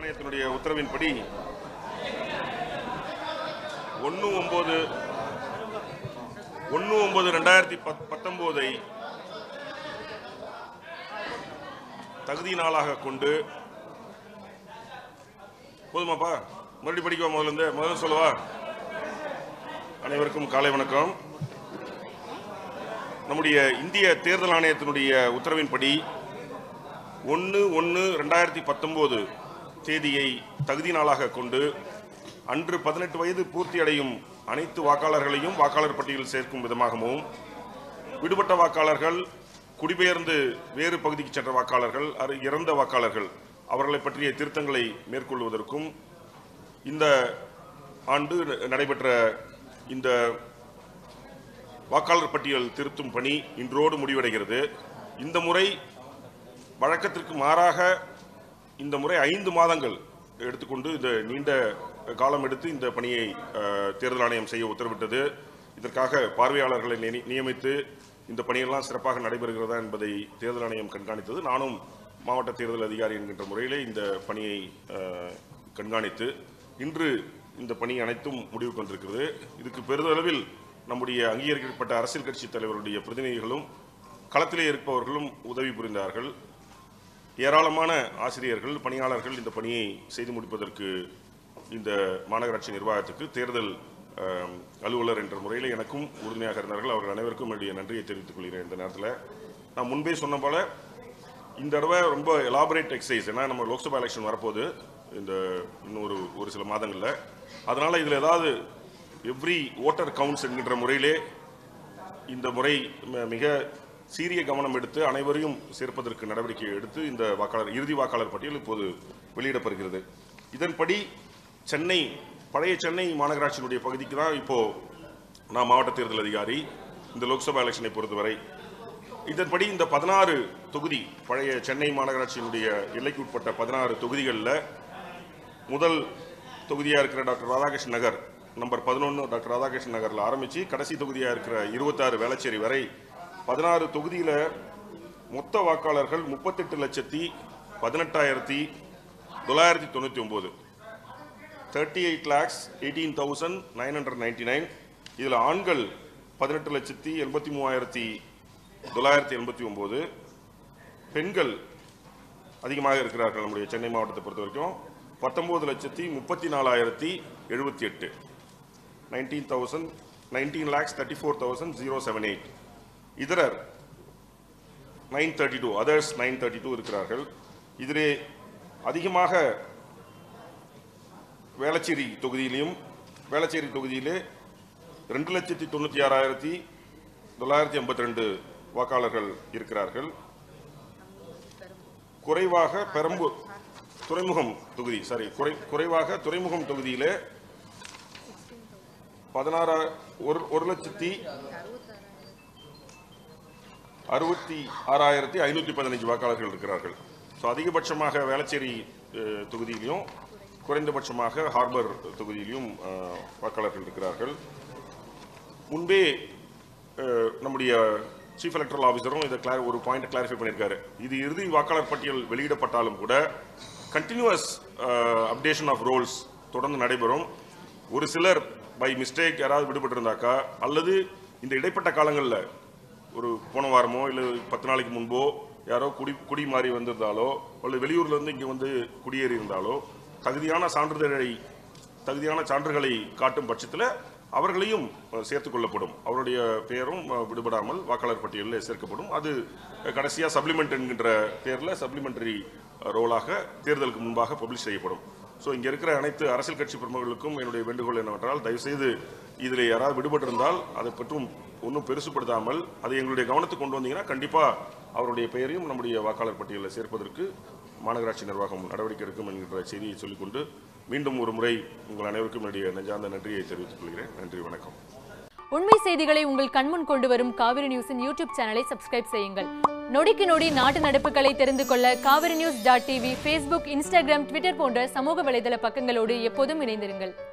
ஆணையத்தினுடைய உத்தரவின்படி ஒன்று ஒம்பது ஒன்று ஒம்பது ரெண்டாயிரத்தி பத் பத்தொம்போதை தகுதி நாளாக கொண்டு போதுமாப்பா மறுபடியும் படிக்கவா முதல்ல இருந்து முதல்ல சொல்லவா அனைவருக்கும் காலை வணக்கம் நம்முடைய இந்திய தேர்தல் ஆணையத்தினுடைய உத்தரவின்படி ஒன்று ஒன்று ரெண்டாயிரத்தி பத்தொம்போது தேதியை தகுதி நாளாக கொண்டு அன்று பதினெட்டு வயது பூர்த்தி அடையும் அனைத்து வாக்காளர்களையும் வாக்காளர் பட்டியலில் சேர்க்கும் விதமாகவும் விடுபட்ட வாக்காளர்கள் குடிபெயர்ந்து வேறு பகுதிக்கு சென்ற வாக்காளர்கள் அரு- இறந்த வாக்காளர்கள் அவர்களை பற்றிய திருத்தங்களை மேற்கொள்வதற்கும் இந்த ஆண்டு ந- நடைபெற்ற இந்த வாக்காளர் பட்டியல் திருத்தும் பணி இன்றோடு முடிவடைகிறது இந்த முறை வழக்கத்திற்கு மாறாக இந்த முறை ஐந்து மாதங்கள் எடுத்துக்கொண்டு இந்த நீண்ட காலம் எடுத்து இந்த பணியை அஹ், தேர்தல் ஆணையம் செய்ய உத்தரவிட்டது இதற்காக பார்வையாளர்களை நியமி- நியமித்து இந்த பணியெல்லாம் சிறப்பாக நடைபெறுகிறதா என்பதை தேர்தல் ஆணையம் கண்காணித்தது நானும் மாவட்ட தேர்தல் அதிகாரி என்கின்ற முறையிலே இந்த பணியை அஹ், கண்காணித்து இன்று இந்த பணி அனைத்தும் முடிவுக்கு வந்திருக்கிறது இதுக்கு பெரிதளவில் நம்முடைய அங்கீகரிக்கப்பட்ட அரசியல் கட்சி தலைவருடைய பிரதிநிதிகளும் களத்திலே இருப்பவர்களும் உதவி புரிந்தார்கள் ஏராளமான ஆசிரியர்கள் பணியாளர்கள் இந்த பணியை செய்து முடிப்பதற்கு இந்த மாநகராட்சி நிர்வாகத்துக்கு தேர்தல் அஹ், அலுவலர் என்ற முறையில் எனக்கும் உறுதுணையாக இருந்தார்கள் அவர்கள் அனைவருக்கும் என்னுடைய நன்றியை தெரிவித்துக் கொள்கிறேன் இந்த நேரத்தில் நான் முன்பே சொன்ன போல இந்த தடவை ரொம்ப எலாபரேட் எக்ஸசைஸ் ஏன்னா நம்ம லோக்சபா எலெக்ஷன் வரப்போகுது இந்த இன்னும் ஒரு ஒரு சில மாதங்களில் அதனால் இதில் ஏதாவது எவ்ரி ஓட்டர் கவுண்ட்ஸ் என்கின்ற முறையிலே இந்த முறை ம- மிக சீரிய கவனம் எடுத்து அனைவரையும் சேர்ப்பதற்கு நடவடிக்கை எடுத்து இந்த வாக்காளர் இறுதி வாக்காளர் பட்டியல் இப்போது வெளியிடப்படுகிறது இதன்படி சென்னை பழைய சென்னை மாநகராட்சியினுடைய பகுதிக்கு தான் இப்போ நான் மாவட்ட தேர்தல் அதிகாரி இந்த லோக்சபா எலெக்ஷனை பொறுத்தவரை இதன்படி இந்த பதினாறு தொகுதி பழைய சென்னை மாநகராட்சியினுடைய எல்லைக்கு உட்பட்ட பதினாறு தொகுதிகளில் முதல் தொகுதியாக இருக்கிற டாக்டர் ராதாகிருஷ்ணன் நகர் நம்பர் பதினொன்று டாக்டர் ராதாகிருஷ்ணன் நகரில் ஆரம்பித்து கடைசி தொகுதியாக இருக்கிற இருபத்தாறு வேளச்சேரி வரை பதினாறு தொகுதியில் மொத்த வாக்காளர்கள் முப்பத்தெட்டு லட்சத்தி பதினெட்டாயிரத்தி தொள்ளாயிரத்தி தொண்ணூற்றி ஒம்பது thirty eight lakhs eighteen thousand nine hundred ninety nine இதில் ஆண்கள் பதினெட்டு லட்சத்தி எண்பத்தி மூவாயிரத்தி தொள்ளாயிரத்தி எண்பத்தி ஒம்பது பெண்கள் அதிகமாக இருக்கிறார்கள் நம்முடைய சென்னை மாவட்டத்தை பொறுத்த வரைக்கும் பத்தொன்பது லட்சத்தி முப்பத்தி நாலாயிரத்தி எழுபத்தி எட்டு nineteen thousand nineteen lakhs thirty four thousand zero seven eight இதரர் nine thirty two others nine thirty two இருக்கிறார்கள் இதிலே அதிகமாக வேளச்சேரி தொகுதியிலையும் வேளச்சேரி தொகுதியிலே ரெண்டு லட்சத்தி தொண்ணூற்றி ஆறாயிரத்தி தொள்ளாயிரத்தி எண்பத்தி ரெண்டு வாக்காளர்கள் இருக்கிறார்கள் குறைவாக பெரம்பூர் துறைமுகம் தொகுதி சாரி குறை குறைவாக துறைமுகம் தொகுதியிலே பதினாறா ஒரு ஒரு லட்சத்தி அறுபத்தி ஆறாயிரத்தி ஐநூற்றி பதினஞ்சு வாக்காளர்கள் இருக்கிறார்கள் ஸோ அதிகபட்சமாக வேளச்சேரி அஹ், தொகுதியிலையும் குறைந்தபட்சமாக ஹார்பர் தொகுதியிலையும் அஹ், வாக்காளர்கள் இருக்கிறார்கள் முன்பே அஹ், நம்முடைய சீஃப் எலக்ட்ரல் ஆஃபீஸரும் இதை கிளா ஒரு பாயிண்ட் கிளாரிஃபை பண்ணியிருக்காரு இது இறுதி வாக்காளர் பட்டியல் வெளியிடப்பட்டாலும் கூட கண்டினியூஸ் அப்டேஷன் ஆஃப் ரோல்ஸ் தொடர்ந்து நடைபெறும் ஒரு சிலர் பை மிஸ்டேக் யாராவது விடுபட்டிருந்தாக்கா அல்லது இந்த இடைப்பட்ட காலங்களில் ஒரு போன வாரமோ இல்லை பத்து நாளைக்கு முன்போ யாரோ குடி குடி மாறி வந்திருந்தாலோ அல்லது வெளியூர்ல இருந்து இங்கே வந்து குடியேறி இருந்தாலோ தகுதியான சான்றிதழை தகுதியான சான்றுகளை காட்டும் பட்சத்தில் அவர்களையும் அஹ், சேர்த்துக் கொள்ளப்படும் அவருடைய பெயரும் அஹ், விடுபடாமல் வாக்காளர் பட்டியலில் சேர்க்கப்படும் அது கடைசியாக சப்ளிமெண்ட் என்கின்ற பேரில் சப்ளிமெண்டரி ரோலாக தேர்தலுக்கு முன்பாக பப்ளிஷ் செய்யப்படும் ஸோ இங்கே இருக்கிற அனைத்து அரசியல் கட்சி பிரமுகர்களுக்கும் என்னுடைய வேண்டுகோள் என்னவென்றால் தயவுசெய்து இதில் யாராவது விடுபட்டிருந்தால் அதை பற்றும் ஒன்றும் பெருசுப்படுத்தாமல் அதை எங்களுடைய கவனத்துக்கு கொண்டு வந்தீங்கன்னா கண்டிப்பாக அவருடைய பெயரையும் நம்முடைய வாக்காளர் பட்டியலில் சேர்ப்பதற்கு மாநகராட்சி நிர்வாகம் நடவடிக்கை எடுக்கும் என்கின்ற செய்தியை சொல்லிக்கொண்டு மீண்டும் ஒரு முறை உங்கள் அனைவருக்கும் என்னுடைய நெஞ்சார்ந்த நன்றியை தெரிவித்துக் கொள்கிறேன் நன்றி வணக்கம் உண்மை செய்திகளை உங்கள் கண்முன் கொண்டு வரும் காவிரி நியூஸின் யூடியூப் சேனலை சப்ஸ்கிரைப் செய்யுங்கள் நொடிக்கு நொடி நாட்டு நடப்புகளை தெரிந்து கொள்ள Kaveri news dot TV Facebook Instagram Twitter போன்ற சமூக வலைதள பக்கங்களோடு எப்போதும் இணைந்திருங்கள்